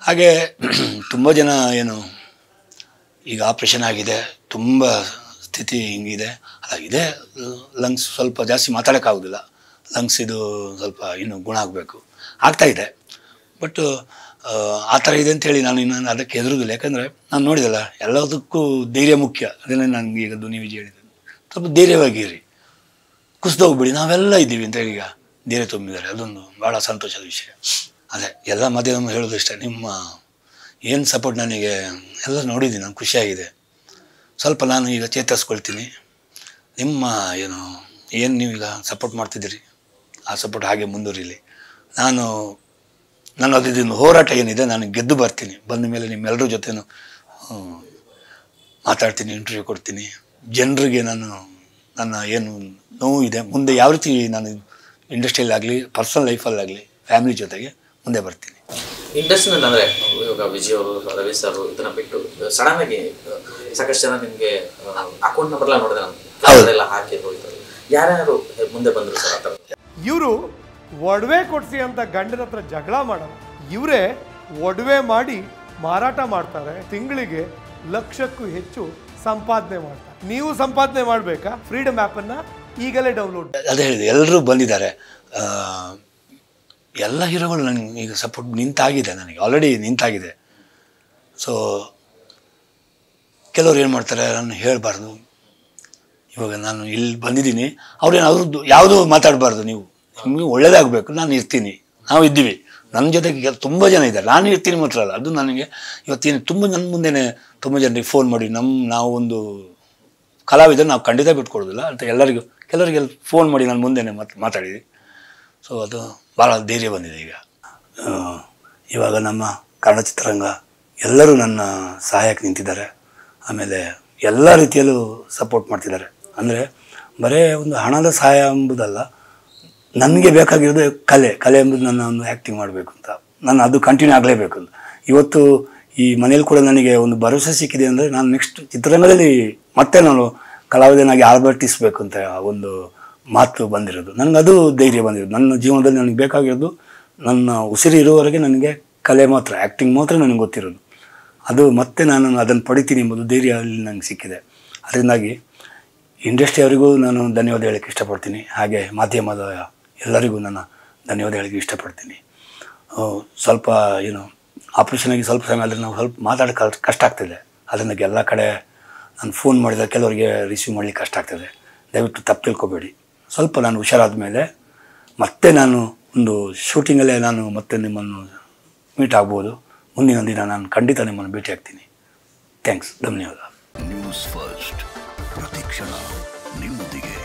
ಹಾಗೆ ತುಂಬ ಜನ ಏನು ಈಗ ಆಪ್ರೇಷನ್ ಆಗಿದೆ ತುಂಬ ಸ್ಥಿತಿ ಹಿಂಗಿದೆ ಅದಾಗಿದೆ ಲಂಗ್ಸ್ ಸ್ವಲ್ಪ ಜಾಸ್ತಿ ಮಾತಾಡೋಕ್ಕಾಗೋದಿಲ್ಲ ಲಂಗ್ಸ್ ಇದು ಸ್ವಲ್ಪ ಇನ್ನೂ ಗುಣ ಆಗಬೇಕು ಆಗ್ತಾ ಇದೆ ಬಟ್ ಆ ಥರ ಇದೆ ಅಂತೇಳಿ ನಾನು ಇನ್ನು ಅದಕ್ಕೆ ಹೆದರುದಿಲ್ಲ ಯಾಕಂದರೆ ನಾನು ನೋಡಿದಲ್ಲ ಎಲ್ಲದಕ್ಕೂ ಧೈರ್ಯ ಮುಖ್ಯ ಅದನ್ನೇ ನನಗೆ ಈಗ ಧ್ವನಿ ವಿಜಯ ಹೇಳಿದೆ ಸ್ವಲ್ಪ ಧೈರ್ಯವಾಗಿರಿ ಕುಸಿದೋಗ್ಬಿಡಿ ನಾವೆಲ್ಲ ಇದ್ದೀವಿ ಅಂತ ಹೇಳಿ ಈಗ ಧೈರ್ಯ ತುಂಬಿದ್ದಾರೆ ಅದೊಂದು ಭಾಳ ಸಂತೋಷದ ವಿಷಯ ಅದೇ ಎಲ್ಲ ಮಾಧ್ಯಮ ಹೇಳೋದು ಇಷ್ಟ ನಿಮ್ಮ ಏನು ಸಪೋರ್ಟ್ ನನಗೆ ಎಲ್ಲ ನೋಡಿದ್ದೀನಿ ನಾನು ಖುಷಿಯಾಗಿದೆ ಸ್ವಲ್ಪ ನಾನು ಈಗ ಚೇತರಿಸ್ಕೊಳ್ತೀನಿ ನಿಮ್ಮ ಏನು ಏನು ನೀವೀಗ ಸಪೋರ್ಟ್ ಮಾಡ್ತಿದ್ದೀರಿ ಆ ಸಪೋರ್ಟ್ ಹಾಗೆ ಮುಂದುವರಿಲಿ ನಾನು ನನ್ನ ಅದರಿಂದ ಹೋರಾಟ ಏನಿದೆ ನಾನು ಗೆದ್ದು ಬರ್ತೀನಿ ಬಂದ ಮೇಲೆ ನಿಮ್ಮೆಲ್ಲರ ಜೊತೆನೂ ಹ್ಮ್, ಮಾತಾಡ್ತೀನಿ ಇಂಟರ್ವ್ಯೂ ಕೊಡ್ತೀನಿ ಜನರಿಗೆ ನಾನು ನನ್ನ ಏನು ನೋವು ಇದೆ ಮುಂದೆ ಯಾವ ರೀತಿ ನಾನು ಇಂಡಸ್ಟ್ರಿಯಲ್ಲಾಗಲಿ ಪರ್ಸನಲ್ ಲೈಫಲ್ಲಾಗಲಿ ಫ್ಯಾಮಿಲಿ ಜೊತೆಗೆ ಮುಂದೆ ಬರ್ತೀನಿ ಇಂಡಸ್ಟ್ರಿನಲ್ಲಿ ಅಂದ್ರೆ ಇವಾಗ ವಿಜಯ್ ಅವರು ರವಿ ಸರ್ ಇದನ್ನ ಬಿಟ್ಟು ಸಡನ್ ಆಗಿ ಆ, ಸಾಕಷ್ಟು ಜನ ನಿಮ್ಗೆ ಅಕೌಂಟ್ ನಂಬರ್ ಎಲ್ಲ ನೋಡಿದೆ ನಾನು ಎಲ್ಲ ಹಾಕಿ ಹೋಗ್ತಾರೆ ಯಾರ್ಯಾರು ಮುಂದೆ ಬಂದ್ರು ಸರ್ ಆ ಥರ ಇವರು ಒಡವೆ ಕೊಡ್ಸಿ ಅಂತ ಗಂಡನ ಹತ್ರ ಜಗಳ ಮಾಡಲ್ಲ ಇವರೇ ಒಡವೆ ಮಾಡಿ ಮಾರಾಟ ಮಾಡ್ತಾರೆ ತಿಂಗಳಿಗೆ ಲಕ್ಷಕ್ಕೂ ಹೆಚ್ಚು ಸಂಪಾದನೆ ಮಾಡ್ತಾರೆ ನೀವು ಸಂಪಾದನೆ ಮಾಡಬೇಕಾ ಫ್ರೀಡಮ್ ಆ್ಯಪನ್ನು ಈಗಲೇ ಡೌನ್ಲೋಡ್ ಅದೇ ಹೇಳಿದೆ ಎಲ್ಲರೂ ಬಂದಿದ್ದಾರೆ ಆ, ಎಲ್ಲ ಹೀರೋಗಳು ನನಗೆ ಈಗ ಸಪೋರ್ಟ್ ನಿಂತಾಗಿದೆ ನನಗೆ ಆಲ್ರೆಡಿ ನಿಂತಾಗಿದೆ ಸೊ ಕೆಲವ್ರು ಏನು ಮಾಡ್ತಾರೆ ನಾನು ಹೇಳಬಾರ್ದು ಇವಾಗ ನಾನು ಇಲ್ಲಿ ಬಂದಿದ್ದೀನಿ ಅವ್ರೇನು ಅವ್ರದ್ದು ಯಾವುದೂ ಮಾತಾಡಬಾರ್ದು ನೀವು ನಿಮಗೆ ಒಳ್ಳೇದಾಗಬೇಕು ನಾನು ಇರ್ತೀನಿ ನಾವು ಇದ್ದೀವಿ ನನ್ನ ಜೊತೆಗೆ ಕೆಲ- ತುಂಬ ಜನ ಇದ್ದಾರೆ ನಾನು ಇರ್ತೀನಿ ಮಾತ್ರ ಅಲ್ಲ ಅದು ನನಗೆ ಇವತ್ತೇನು ತುಂಬ ನನ್ನ ಮುಂದೆನೇ ತುಂಬ ಜನರಿಗೆ ಫೋನ್ ಮಾಡಿ ನಮ್ಮ ನಾವು ಒಂದು ಕಲಾವಿದ ನಾವು ಖಂಡಿತ ಬಿಟ್ಕೊಡೋದಿಲ್ಲ ಅಂತ ಎಲ್ಲರಿಗೂ ಕೆಲವರಿಗೆಲ್ಲ ಫೋನ್ ಮಾಡಿ ನಾನು ಮುಂದೆನೇ ಮಾತ್ ಮಾತಾಡಿದ್ವಿ ಸೊ ಅದು ಭಾಳ ಧೈರ್ಯ ಬಂದಿದೆ ಈಗ ಆ, ಇವಾಗ ನಮ್ಮ ಕನ್ನಡ ಚಿತ್ರರಂಗ ಎಲ್ಲರೂ ನನ್ನ ಸಹಾಯಕ್ಕೆ ನಿಂತಿದ್ದಾರೆ ಆಮೇಲೆ ಎಲ್ಲ ರೀತಿಯಲ್ಲೂ ಸಪೋರ್ಟ್ ಮಾಡ್ತಿದ್ದಾರೆ ಅಂದರೆ ಬರೇ ಒಂದು ಹಣದ ಸಹಾಯ ಎಂಬುದಲ್ಲ ನನಗೆ ಬೇಕಾಗಿರೋದು ಕಲೆ ಕಲೆ ಎಂಬುದು ನನ್ನ ಒಂದು ಆ್ಯಕ್ಟಿಂಗ್ ಮಾಡಬೇಕು ಅಂತ ನಾನು ಅದು ಕಂಟಿನ್ಯೂ ಆಗಲೇಬೇಕು ಅಂತ ಇವತ್ತು ಈ ಮನೇಲಿ ಕೂಡ ನನಗೆ ಒಂದು ಭರವಸೆ ಸಿಕ್ಕಿದೆ ಅಂದರೆ ನಾನು ನೆಕ್ಸ್ಟ್ ಚಿತ್ರರಂಗದಲ್ಲಿ ಮತ್ತೆ ನಾನು ಕಲಾವಿದನಾಗಿ ಆರ್ಭಟಿಸ್ಬೇಕು ಅಂತ ಒಂದು ಮಾತು ಬಂದಿರೋದು ನನಗೆ ಅದು ಧೈರ್ಯ ಬಂದಿರೋದು ನನ್ನ ಜೀವನದಲ್ಲಿ ನನಗೆ ಬೇಕಾಗಿರೋದು ನನ್ನ ಉಸಿರು ಇರುವವರೆಗೆ ನನಗೆ ಕಲೆ ಮಾತ್ರ ಆ್ಯಕ್ಟಿಂಗ್ ಮಾತ್ರ ನನಗೆ ಗೊತ್ತಿರೋದು ಅದು ಮತ್ತೆ ನಾನು ಅದನ್ನು ಪಡಿತೀನಿ ಎಂಬುದು ಧೈರ್ಯ ಅಲ್ಲಿ ನನಗೆ ಸಿಕ್ಕಿದೆ ಅದರಿಂದಾಗಿ ಇಂಡಸ್ಟ್ರಿಯವರಿಗೂ ನಾನು ಧನ್ಯವಾದ ಹೇಳಕ್ಕೆ ಇಷ್ಟಪಡ್ತೀನಿ ಹಾಗೆ ಮಾಧ್ಯಮದ ಎಲ್ಲರಿಗೂ ನಾನು ಧನ್ಯವಾದ ಹೇಳಕ್ಕೆ ಇಷ್ಟಪಡ್ತೀನಿ ಆ, ಸ್ವಲ್ಪ ಏನು ಆಪ್ರೇಷನ್ ಆಗಿ ಸ್ವಲ್ಪ ಸಮಯ ಆದರೆ ನಾವು ಸ್ವಲ್ಪ ಮಾತಾಡೋಕೆ ಕಷ್ಟ ಆಗ್ತಿದೆ ಅದರಿಂದ ಎಲ್ಲ ಕಡೆ ನಾನು ಫೋನ್ ಮಾಡಿದ ಕೆಲವರಿಗೆ ರಿಸೀವ್ ಮಾಡಲಿಕ್ಕೆ ಕಷ್ಟ ಆಗ್ತದೆ ದಯವಿಟ್ಟು ತಪ್ಪು ತಿಳ್ಕೊಬೇಡಿ ಸ್ವಲ್ಪ ನಾನು ಹುಷಾರಾದ ಮೇಲೆ ಮತ್ತೆ ನಾನು ಒಂದು ಶೂಟಿಂಗಲ್ಲೇ ನಾನು ಮತ್ತೆ ನಿಮ್ಮನ್ನು ಮೀಟ್ ಆಗ್ಬೋದು ಮುಂದಿನ ದಿನ ನಾನು ಖಂಡಿತ ನಿಮ್ಮನ್ನು ಭೇಟಿ ಆಗ್ತೀನಿ ಥ್ಯಾಂಕ್ಸ್ ಧನ್ಯವಾದ ನ್ಯೂಸ್ ಫಸ್ಟ್ ಪ್ರತಿಕ್ಷಣ ನಿಮ್ಮೊಂದಿಗೆ